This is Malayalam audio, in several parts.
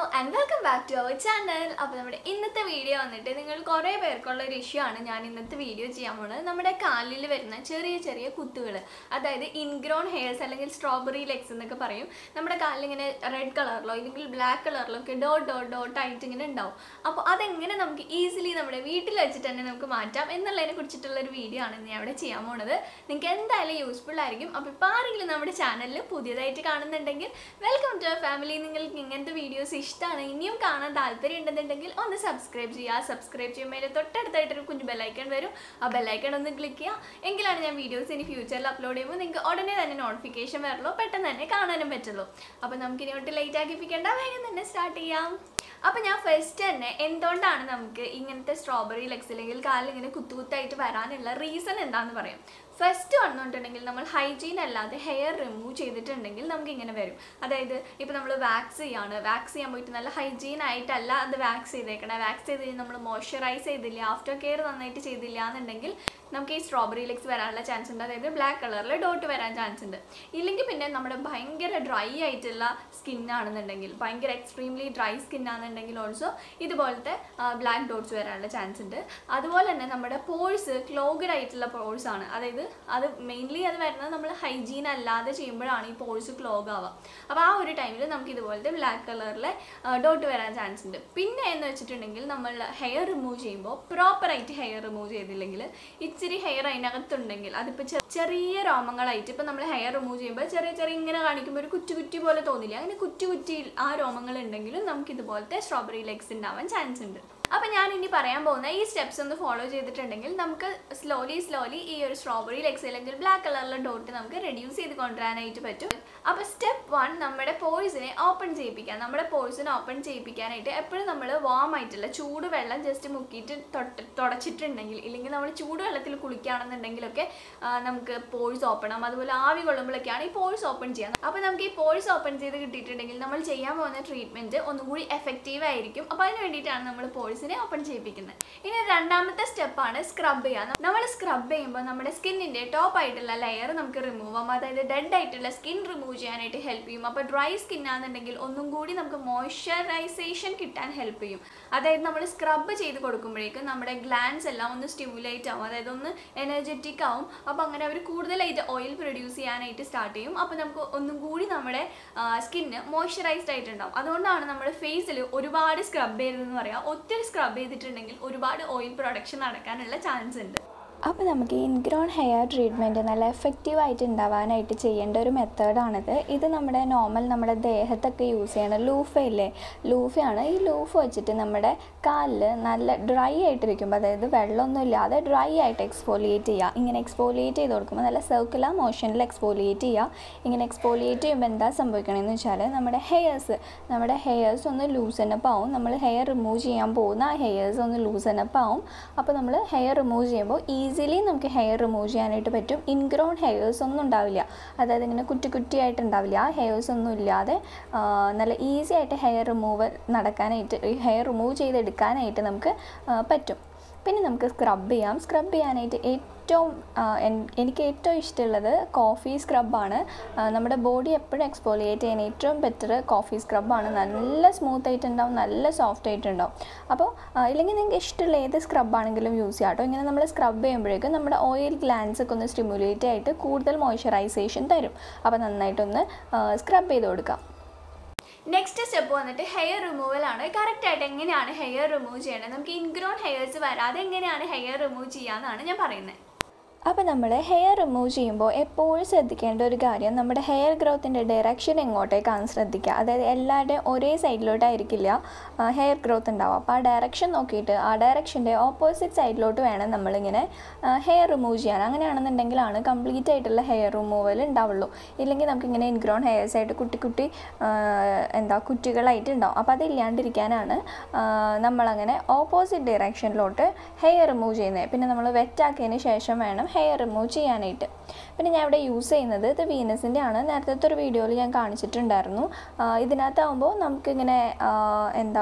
and welcome back to our channel അപ്പോൾ നമ്മുടെ ഇന്നത്തെ വീഡിയോ വന്നിട്ട് നിങ്ങൾ കുറേ പേർക്കുള്ള ഒരു ഇഷ്യൂ ആണ് ഞാൻ ഇന്നത്തെ വീഡിയോ ചെയ്യാൻ പോകുന്നത് നമ്മുടെ കാലിൽ വരുന്ന ചെറിയ ചെറിയ കുത്തുകൾ അതായത് ഇൻഗ്രോൺ ഹെയർസ് അല്ലെങ്കിൽ സ്ട്രോബെറി ലെഗ്സ് എന്നൊക്കെ പറയും നമ്മുടെ കാലിൽ ഇങ്ങനെ റെഡ് കളറിലോ ഇല്ലെങ്കിൽ ബ്ലാക്ക് കളറിലോ ഒക്കെ ഡോട്ട് ഡോട്ട് ഡോട്ട് ആയിട്ട് ഇങ്ങനെ ഉണ്ടാവും അപ്പോൾ അതെങ്ങനെ നമുക്ക് ഈസിലി നമ്മുടെ വീട്ടിൽ വെച്ചിട്ട് തന്നെ നമുക്ക് മാറ്റാം എന്നുള്ളതിനെ കുറിച്ചിട്ടുള്ള ഒരു വീഡിയോ ആണ് ഞാൻ ഇവിടെ ചെയ്യാൻ പോണത് നിങ്ങൾക്ക് എന്തായാലും യൂസ്ഫുൾ ആയിരിക്കും അപ്പോൾ ഇപ്പോൾ ആരെങ്കിലും നമ്മുടെ ചാനലിൽ പുതിയതായിട്ട് കാണുന്നുണ്ടെങ്കിൽ വെൽക്കം ടു ഫാമിലി നിങ്ങൾക്ക് ഇങ്ങനത്തെ വീഡിയോസ് ഇഷ്ടമാണ് ഇനിയും കാണാൻ താല്പര്യം ഉണ്ടെന്നുണ്ടെങ്കിൽ ഒന്ന് സബ്സ്ക്രൈബ് ചെയ്യുക സബ്സ്ക്രൈബ് ചെയ്യുമ്പോൾ തൊട്ടടുത്തായിട്ടൊരു കുഞ്ഞു ബെല്ലൈക്കൺ വരും ആ ബെല്ലൈക്കൺ ഒന്ന് ക്ലിക്ക് ചെയ്യുക എങ്കിലാണ് ഞാൻ വീഡിയോസ് ഇനി ഫ്യൂച്ചറിൽ അപ്ലോഡ് ചെയ്യുമ്പോൾ നിങ്ങൾക്ക് ഉടനെ തന്നെ നോട്ടിഫിക്കേഷൻ വരുള്ളൂ പെട്ടെന്ന് തന്നെ കാണാനും പറ്റുള്ളൂ അപ്പോൾ നമുക്ക് ഇനി ഒട്ട് ലേറ്റ് ആക്കിപ്പിക്കേണ്ട വേഗം തന്നെ സ്റ്റാർട്ട് ചെയ്യാം അപ്പോൾ ഞാൻ ഫസ്റ്റ് തന്നെ എന്തുകൊണ്ടാണ് നമുക്ക് ഇങ്ങനത്തെ സ്ട്രോബെറി ലെഗ്സ് അല്ലെങ്കിൽ കാലിൽ ഇങ്ങനെ കുത്തുകുത്തായിട്ട് വരാനുള്ള റീസൺ എന്താണെന്ന് പറയാം ഫസ്റ്റ് വന്നിട്ടുണ്ടെങ്കിൽ നമ്മൾ ഹൈജീൻ അല്ലാതെ ഹെയർ റിമൂവ് ചെയ്തിട്ടുണ്ടെങ്കിൽ നമുക്ക് ഇങ്ങനെ വരും അതായത് ഇപ്പോൾ നമ്മൾ വാക്സ് ചെയ്യാണ് വാക്സ് ചെയ്യാൻ പോയിട്ട് നല്ല ഹൈജീൻ ആയിട്ടല്ല അത് വാക്സ് ചെയ്തേക്കണം വാക്സ് ചെയ്ത് കഴിഞ്ഞ് നമ്മൾ മോയ്സ്ചറൈസ് ചെയ്തില്ല ആഫ്റ്റർ കെയർ നന്നായിട്ട് ചെയ്തില്ല എന്നുണ്ടെങ്കിൽ നമുക്ക് ഈ സ്ട്രോബെറി ലെഗ്സ് വരാനുള്ള ചാൻസ് ഉണ്ട് അതായത് ബ്ലാക്ക് കളറിൽ ഡോട്ട് വരാൻ ചാൻസ് ഉണ്ട് ഇല്ലെങ്കിൽ പിന്നെ നമ്മുടെ ഭയങ്കര ഡ്രൈ ആയിട്ടുള്ള സ്കിന്നാണെന്നുണ്ടെങ്കിൽ ഭയങ്കര എക്സ്ട്രീംലി ഡ്രൈ സ്കിൻ ആണെന്നുണ്ടെങ്കിൽ ഓൾസോ ഇതുപോലത്തെ ബ്ലാക്ക് ഡോട്ട്സ് വരാനുള്ള ചാൻസ് ഉണ്ട് അതുപോലെ തന്നെ നമ്മുടെ പോഴ്സ് ക്ലോഗഡ് ആയിട്ടുള്ള പോഴ്സ് ആണ് അതായത് അത് മെയിൻലി അത് വരുന്നത് നമ്മൾ ഹൈജീൻ അല്ലാതെ ചെയ്യുമ്പോഴാണ് ഈ പോഴ്സ് ക്ലോഗ് ആവുക അപ്പോൾ ആ ഒരു ടൈമിൽ നമുക്ക് ഇതുപോലത്തെ ബ്ലാക്ക് കളറിലെ ഡോട്ട് വരാൻ ചാൻസ് ഉണ്ട് പിന്നെ എന്ന് വെച്ചിട്ടുണ്ടെങ്കിൽ നമ്മൾ ഹെയർ റിമൂവ് ചെയ്യുമ്പോൾ പ്രോപ്പറായിട്ട് ഹെയർ റിമൂവ് ചെയ്തില്ലെങ്കിൽ ഇച്ചിരി ഹെയർ അതിനകത്തുണ്ടെങ്കിൽ അതിപ്പോൾ ചെറിയ രോമങ്ങളായിട്ട് ഇപ്പം നമ്മൾ ഹെയർ റിമൂവ് ചെയ്യുമ്പോൾ ചെറിയ ചെറിയ ഇങ്ങനെ കാണിക്കുമ്പോൾ ഒരു കുറ്റി കുറ്റി പോലെ തോന്നില്ല അങ്ങനെ കുറ്റി കുറ്റി ആ രോമങ്ങൾ ഉണ്ടെങ്കിലും നമുക്ക് ഇതുപോലത്തെ സ്ട്രോബെറി ലെഗ്സ് ഉണ്ടാവാൻ ചാൻസ് ഉണ്ട് അപ്പം ഞാൻ ഇനി പറയാൻ പോകുന്ന ഈ സ്റ്റെപ്സ് ഒന്ന് ഫോളോ ചെയ്തിട്ടുണ്ടെങ്കിൽ നമുക്ക് സ്ലോലി സ്ലോലി ഈ ഒരു സ്ട്രോബെറി ലെഗ്സ് അല്ലെങ്കിൽ ബ്ലാക്ക് കളറിലെ ഡോട്ട് നമുക്ക് റെഡ്യൂസ് ചെയ്ത് കൊണ്ടുവരാനായിട്ട് പറ്റും അപ്പോൾ സ്റ്റെപ്പ് വൺ നമ്മുടെ പോഴ്സിനെ ഓപ്പൺ ചെയ്യിപ്പിക്കാം നമ്മുടെ പോഴ്സിനെ ഓപ്പൺ ചെയ്യിപ്പിക്കാനായിട്ട് എപ്പോഴും നമ്മൾ വാം ആയിട്ടുള്ള ചൂട് വെള്ളം ജസ്റ്റ് മുക്കിയിട്ട് തൊട്ട് തുടച്ചിട്ടുണ്ടെങ്കിൽ ഇല്ലെങ്കിൽ നമ്മൾ ചൂട് വെള്ളത്തിൽ കുളിക്കുകയാണെന്നുണ്ടെങ്കിലൊക്കെ ആ, നമുക്ക് പോഴ്സ് ഓപ്പൺ ആവും അതുപോലെ ആവി കൊള്ളുമ്പോഴൊക്കെയാണ് ഈ പോഴ്സ് ഓപ്പൺ ചെയ്യുന്നത് അപ്പോൾ നമുക്ക് ഈ പോഴ്സ് ഓപ്പൺ ചെയ്ത് കിട്ടിയിട്ടുണ്ടെങ്കിൽ നമ്മൾ ചെയ്യാൻ പോകുന്ന ട്രീറ്റ്മെൻറ്റ് ഒന്നും കൂടി എഫക്റ്റീവ് ആയിരിക്കും അപ്പോൾ അതിന് വേണ്ടിയിട്ടാണ് നമ്മൾ പോഴ്സിനെ ഓപ്പൺ ചെയ്യിപ്പിക്കുന്നത് ഇനി രണ്ടാമത്തെ സ്റ്റെപ്പാണ് സ്ക്രബ് ചെയ്യുക നമ്മൾ സ്ക്രബ് ചെയ്യുമ്പോൾ നമ്മുടെ സ്കിന്നിൻ്റെ ടോപ്പ് ആയിട്ടുള്ള ലെയർ നമുക്ക് റിമൂവ് ആവും അതായത് ഡെഡ് ആയിട്ടുള്ള സ്കിൻ റിമൂവ് ചെയ്യാനായിട്ട് ഹെൽപ്പ് ചെയ്യും അപ്പോൾ ഡ്രൈ സ്കിൻ ആണെന്നുണ്ടെങ്കിൽ ഒന്നും കൂടി നമുക്ക് മോയ്സ്ചറൈസേഷൻ കിട്ടാൻ ഹെൽപ്പ് ചെയ്യും അതായത് നമ്മൾ സ്ക്രബ് ചെയ്ത് കൊടുക്കുമ്പോഴേക്കും നമ്മുടെ ഗ്ലാൻസ് എല്ലാം ഒന്ന് സ്റ്റിമുലേറ്റ് ആവും അതായത് ഒന്ന് എനർജറ്റിക് ആവും അപ്പോൾ അങ്ങനെ അവർ കൂടുതലായിട്ട് ഓയിൽ പ്രൊഡ്യൂസ് ചെയ്യാനായിട്ട് സ്റ്റാർട്ട് ചെയ്യും അപ്പോൾ നമുക്ക് ഒന്നും കൂടി നമ്മുടെ സ്കിന്ന് മോയ്സ്ചറൈസ്ഡ് ആയിട്ടുണ്ടാവും അതുകൊണ്ടാണ് നമ്മുടെ ഫേസിൽ ഒരുപാട് സ്ക്രബ് ചെയ്തതെന്ന് പറയാം ഒത്തിരി സ്ക്രബ് ചെയ്തിട്ടുണ്ടെങ്കിൽ ഒരുപാട് ഓയിൽ പ്രൊഡക്ഷൻ നടക്കാനുള്ള ചാൻസ് ഉണ്ട് അപ്പോൾ നമുക്ക് ഇൻഗ്രോൺ ഹെയർ ട്രീറ്റ്മെൻറ്റ് നല്ല എഫക്റ്റീവായിട്ട് ഉണ്ടാവാനായിട്ട് ചെയ്യേണ്ട ഒരു മെത്തേഡാണിത് ഇത് നമ്മുടെ നോർമൽ നമ്മുടെ ദേഹത്തൊക്കെ യൂസ് ചെയ്യണ ലൂഫ ഇല്ലേ ലൂഫയാണ് ഈ ലൂഫ് വെച്ചിട്ട് നമ്മുടെ കാലിൽ നല്ല ഡ്രൈ ആയിട്ടിരിക്കുമ്പോൾ അതായത് വെള്ളമൊന്നും ഇല്ലാതെ ഡ്രൈ ആയിട്ട് എക്സ്ഫോലിയേറ്റ് ചെയ്യുക ഇങ്ങനെ എക്സ്ഫോലിയേറ്റ് ചെയ്ത് കൊടുക്കുമ്പോൾ നല്ല സർക്കുലർ മോഷനിൽ എക്സ്ഫോലിയേറ്റ് ചെയ്യുക ഇങ്ങനെ എക്സ്ഫോലിയേറ്റ് ചെയ്യുമ്പോൾ എന്താ സംഭവിക്കണമെന്ന് വെച്ചാൽ നമ്മുടെ ഹെയർസ് നമ്മുടെ ഹെയർസ് ഒന്ന് ലൂസനപ്പ് ആവും നമ്മൾ ഹെയർ റിമൂവ് ചെയ്യാൻ പോകുന്ന ആ ഹെയർസ് ഒന്ന് ലൂസനപ്പ് ആവും അപ്പോൾ നമ്മൾ ഹെയർ റിമൂവ് ചെയ്യുമ്പോൾ ഈസിലി നമുക്ക് ഹെയർ റിമൂവ് ചെയ്യാനായിട്ട് പറ്റും ഇൻഗ്രോൺ ഹെയർസ് ഒന്നും ഉണ്ടാവില്ല അതായത് ഇങ്ങനെ കുറ്റി കുറ്റിയായിട്ട് ഉണ്ടാവില്ല ആ ഹെയർസ് ഒന്നും ഇല്ലാതെ ആ, നല്ല ഈസി ആയിട്ട് ഹെയർ റിമൂവ് നടക്കാനായിട്ട് ഹെയർ റിമൂവ് ചെയ്തെടുക്കാനായിട്ട് നമുക്ക് ആ, പറ്റും പിന്നെ നമുക്ക് സ്ക്രബ് ചെയ്യാം സ്ക്രബ് ചെയ്യാനായിട്ട് ഏറ്റവും ആ, എൻ- എനിക്ക് ഏറ്റവും ഇഷ്ടമുള്ളത് കോഫി സ്ക്രബാണ് നമ്മുടെ ബോഡി എപ്പോഴും എക്സ്പോളിയേറ്റ് ചെയ്യാൻ ഏറ്റവും ബെറ്റർ കോഫി സ്ക്രബാണ് നല്ല സ്മൂത്ത് ആയിട്ടുണ്ടാവും നല്ല സോഫ്റ്റ് ആയിട്ടുണ്ടാവും അപ്പോൾ ആ, ഇല്ലെങ്കിൽ നിങ്ങൾക്ക് ഇഷ്ടമുള്ള ഏത് സ്ക്രബാണെങ്കിലും യൂസ് ചെയ്യാം കേട്ടോ ഇങ്ങനെ നമ്മൾ സ്ക്രബ് ചെയ്യുമ്പോഴേക്കും നമ്മുടെ ഓയിൽ ഗ്ലാൻസ് ഒക്കെ ഒന്ന് സ്റ്റിമുലേറ്റ് ആയിട്ട് കൂടുതൽ മോയ്സ്ചറൈസേഷൻ തരും അപ്പോൾ നന്നായിട്ടൊന്ന് സ്ക്രബ് ചെയ്ത് കൊടുക്കാം നെക്സ്റ്റ് സ്റ്റെപ്പ് വന്നിട്ട് ഹെയർ റിമൂവൽ ആണ് കറക്റ്റ് ആയിട്ട് എങ്ങനെയാണ് ഹെയർ റിമൂവ് ചെയ്യേണ്ടത് നമുക്ക് ഇൻഗ്രോൺ ഹെയർസ് വരാതെ എങ്ങനെയാണ് ഹെയർ റിമൂവ് ചെയ്യാന്നാണ് ഞാൻ പറയുന്നത് അപ്പോൾ നമ്മൾ ഹെയർ റിമൂവ് ചെയ്യുമ്പോൾ എപ്പോഴും ശ്രദ്ധിക്കേണ്ട ഒരു കാര്യം നമ്മുടെ ഹെയർ ഗ്രോത്തിൻ്റെ ഡയറക്ഷൻ എങ്ങോട്ടേക്കാണ് ശ്രദ്ധിക്കുക അതായത് എല്ലാവരുടെയും ഒരേ സൈഡിലോട്ടായിരിക്കില്ല ഹെയർ ഗ്രോത്ത് ഉണ്ടാവും അപ്പോൾ ആ ഡയറക്ഷൻ നോക്കിയിട്ട് ആ ഡയറക്ഷൻ്റെ ഓപ്പോസിറ്റ് സൈഡിലോട്ട് വേണം നമ്മളിങ്ങനെ ഹെയർ റിമൂവ് ചെയ്യാൻ അങ്ങനെയാണെന്നുണ്ടെങ്കിലാണ് കംപ്ലീറ്റ് ആയിട്ടുള്ള ഹെയർ റിമൂവൽ ഉണ്ടാവുള്ളൂ ഇല്ലെങ്കിൽ നമുക്കിങ്ങനെ ഇൻഗ്രോൺ ഹെയർസ് ആയിട്ട് കുട്ടി കുട്ടി ആ, എന്താ കുറ്റികളായിട്ട് ഉണ്ടാവും അപ്പോൾ അതില്ലാണ്ടിരിക്കാനാണ് ആ, നമ്മളങ്ങനെ ഓപ്പോസിറ്റ് ഡയറക്ഷനിലോട്ട് ഹെയർ റിമൂവ് ചെയ്യുന്നത് പിന്നെ നമ്മൾ വെറ്റാക്കിയതിന് ശേഷം വേണം ഹെയർ റിമൂവ് ചെയ്യാനായിട്ട് പിന്നെ ഞാൻ ഇവിടെ യൂസ് ചെയ്യുന്നത് ഇത് വീനസിൻ്റെ ആണ് നേരത്തെ ഒരു വീഡിയോയിൽ ഞാൻ കാണിച്ചിട്ടുണ്ടായിരുന്നു ആ, ഇതിനകത്താവുമ്പോൾ നമുക്കിങ്ങനെ ആ, എന്താ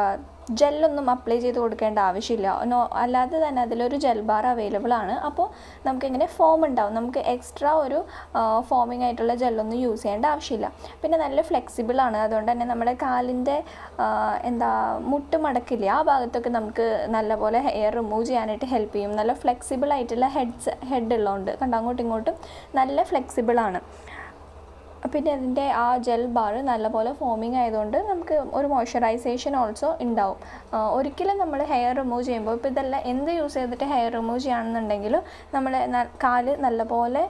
ജെല്ലൊന്നും അപ്ലൈ ചെയ്ത് കൊടുക്കേണ്ട ആവശ്യമില്ല നോ അല്ലാതെ തന്നെ അതിലൊരു ജെൽ ബാർ അവൈലബിൾ ആണ് അപ്പോൾ നമുക്കിങ്ങനെ ഫോം ഉണ്ടാവും നമുക്ക് എക്സ്ട്രാ ഒരു ഫോമിംഗ് ആയിട്ടുള്ള ജെല്ലൊന്നും യൂസ് ചെയ്യേണ്ട ആവശ്യമില്ല പിന്നെ നല്ല ഫ്ലെക്സിബിൾ ആണ് അതുകൊണ്ട് തന്നെ നമ്മുടെ കാലിൻ്റെ എന്താ മുട്ട് മടക്കില്ലേ ആ ഭാഗത്തൊക്കെ നമുക്ക് നല്ലപോലെ ഹെയർ റിമൂവ് ചെയ്യാനായിട്ട് ഹെൽപ്പ് ചെയ്യും നല്ല ഫ്ലെക്സിബിൾ ആയിട്ടുള്ള ഹെഡ്സ് ഹെഡ് ഉള്ളതുകൊണ്ട് കണ്ടോ അങ്ങോട്ടും ഇങ്ങോട്ടും നല്ല ഫ്ലെക്സിബിൾ ആണ് പിന്നെ അതിൻ്റെ ആ ജെൽ ബാർ നല്ലപോലെ ഫോമിങ് ആയതുകൊണ്ട് നമുക്ക് ഒരു മോയ്സ്ചറൈസേഷൻ ഓൾസോ ഉണ്ടാവും ആ, ഒരിക്കലും നമ്മൾ ഹെയർ റിമൂവ് ചെയ്യുമ്പോൾ ഇപ്പോൾ ഇതെല്ലാം എന്ത് യൂസ് ചെയ്തിട്ട് ഹെയർ റിമൂവ് ചെയ്യുകയാണെന്നുണ്ടെങ്കിലും നമ്മൾ കാല് നല്ലപോലെ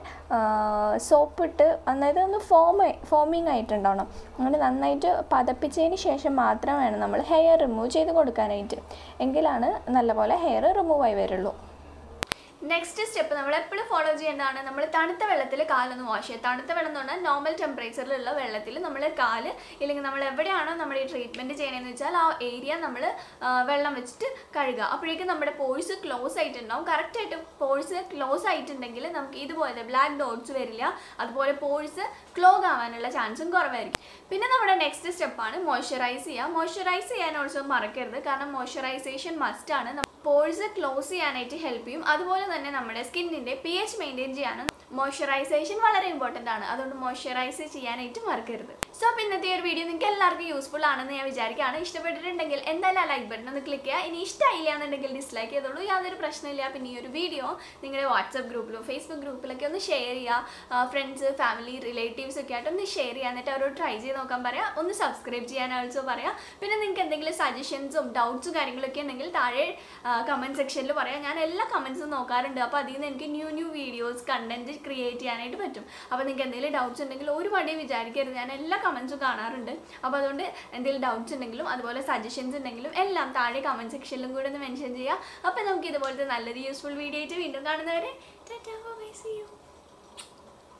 സോപ്പ് ഇട്ട് അതായത് ഒന്ന് ഫോം ഫോമിങ് ആയിട്ടുണ്ടാവണം അങ്ങനെ നന്നായിട്ട് പതപ്പിച്ചതിന് ശേഷം മാത്രം വേണം നമ്മൾ ഹെയർ റിമൂവ് ചെയ്ത് കൊടുക്കാനായിട്ട് എങ്കിലാണ് നല്ലപോലെ ഹെയർ റിമൂവ് ആയി വരുള്ളൂ നെക്സ്റ്റ് സ്റ്റെപ്പ് നമ്മൾ എപ്പോഴും ഫോളോ ചെയ്യേണ്ടതാണ് നമ്മൾ തണുത്ത വെള്ളത്തിൽ കാലൊന്ന് വാഷ് ചെയ്യുക തണുത്ത വെള്ളം എന്ന് പറഞ്ഞാൽ നോർമൽ ടെമ്പറേച്ചറിലുള്ള വെള്ളത്തിൽ നമ്മൾ കാല് ഇല്ലെങ്കിൽ നമ്മൾ എവിടെയാണോ നമ്മൾ ഈ ട്രീറ്റ്മെൻറ്റ് ചെയ്യണമെന്ന് വെച്ചാൽ ആ ഏരിയ നമ്മൾ വെള്ളം വെച്ചിട്ട് കഴുകുക അപ്പോഴേക്കും നമ്മുടെ പോഴ്സ് ക്ലോസ് ആയിട്ടുണ്ടാവും കറക്റ്റായിട്ട് പോഴ്സ് ക്ലോസ് ആയിട്ടുണ്ടെങ്കിൽ നമുക്ക് ഇതുപോലെ ബ്ലാക്ക് ഡോട്ട്സ് വരില്ല അതുപോലെ പോഴ്സ് ക്ലോഗ് ആവാനുള്ള ചാൻസും കുറവായിരിക്കും പിന്നെ നമ്മുടെ നെക്സ്റ്റ് സ്റ്റെപ്പാണ് മോയ്സ്ചറൈസ് ചെയ്യുക മോയ്സ്ചറൈസ് ചെയ്യാൻ ഓൾസോ മറക്കരുത് കാരണം മോയ്സ്ചറൈസേഷൻ മസ്റ്റാണ് പോഴ്സ് ക്ലോസ് ചെയ്യാനായിട്ട് ഹെൽപ്പ് ചെയ്യും അതുപോലെ തന്നെ നമ്മുടെ സ്കിന്നിൻ്റെ പി എച്ച് മെയിൻറ്റെയിൻ ചെയ്യാനും മോയ്സ്ചറൈസേഷൻ വളരെ ഇമ്പോർട്ടൻ്റ് ആണ് അതുകൊണ്ട് മോയ്സ്ചറൈസ് ചെയ്യാനായിട്ട് മറക്കരുത് സോ അപ്പോൾ ഇന്നത്തെ ഈ ഒരു വീഡിയോ നിങ്ങൾക്ക് എല്ലാവർക്കും യൂസ്ഫുൾ ആണെന്ന് ഞാൻ വിചാരിക്കുകയാണ് ഇഷ്ടപ്പെട്ടിട്ടുണ്ടെങ്കിൽ എന്തായാലും ആ ലൈക്ക് ബട്ടൺ ഒന്ന് ക്ലിക്ക് ചെയ്യുക ഇനി ഇഷ്ടമായില്ല എന്നുണ്ടെങ്കിൽ ഡിസ്ലൈക്ക് ചെയ്തോളൂ യാതൊരു പ്രശ്നമില്ല പിന്നെ ഈ ഒരു വീഡിയോ നിങ്ങളുടെ വാട്സപ്പ് ഗ്രൂപ്പിലും ഫേസ്ബുക്ക് ഗ്രൂപ്പിലൊക്കെ ഒന്ന് ഷെയർ ചെയ്യുക ഫ്രണ്ട്സ് ഫാമിലി റിലേറ്റീവ്സ് ഒക്കെ ആയിട്ട് ഒന്ന് ഷെയർ ചെയ്യുക എന്നിട്ട് അവരോട് ട്രൈ ചെയ്ത് നോക്കാൻ പറയാം ഒന്ന് സബ്സ്ക്രൈബ് ചെയ്യാൻ ആൾസോ പറയാം പിന്നെ നിങ്ങൾക്ക് എന്തെങ്കിലും സജഷൻസും ഡൗട്ട്സും കാര്യങ്ങളൊക്കെ ഉണ്ടെങ്കിൽ താഴെ കമൻറ്റ് സെക്ഷനിൽ പറയാം ഞാൻ എല്ലാ കമൻസും നോക്കാറുണ്ട് അപ്പോൾ അതിൽ നിന്ന് എനിക്ക് new new videos content create ചെയ്യാനായിട്ട് പറ്റും അപ്പോൾ നിങ്ങൾക്ക് എന്തെങ്കിലും ഡൗട്ട്സ് ഉണ്ടെങ്കിൽ ഒരു മടിയും വിചാരിക്കരുത് ഞാൻ എല്ലാ കമൻസും കാണാറുണ്ട് അപ്പോൾ അതുകൊണ്ട് എന്തെങ്കിലും ഡൗട്ട്സ് ഉണ്ടെങ്കിലും അതുപോലെ സജഷൻസ് ഉണ്ടെങ്കിലും എല്ലാം താഴെ കമൻറ്റ് സെക്ഷനിലും കൂടെ ഒന്ന് മെൻഷൻ ചെയ്യുക അപ്പോൾ നമുക്ക് ഇതുപോലത്തെ നല്ലൊരു യൂസ്ഫുൾ വീഡിയോ ആയിട്ട് വീണ്ടും കാണുന്നവരെ ടാറ്റാ ബൈ സീ യു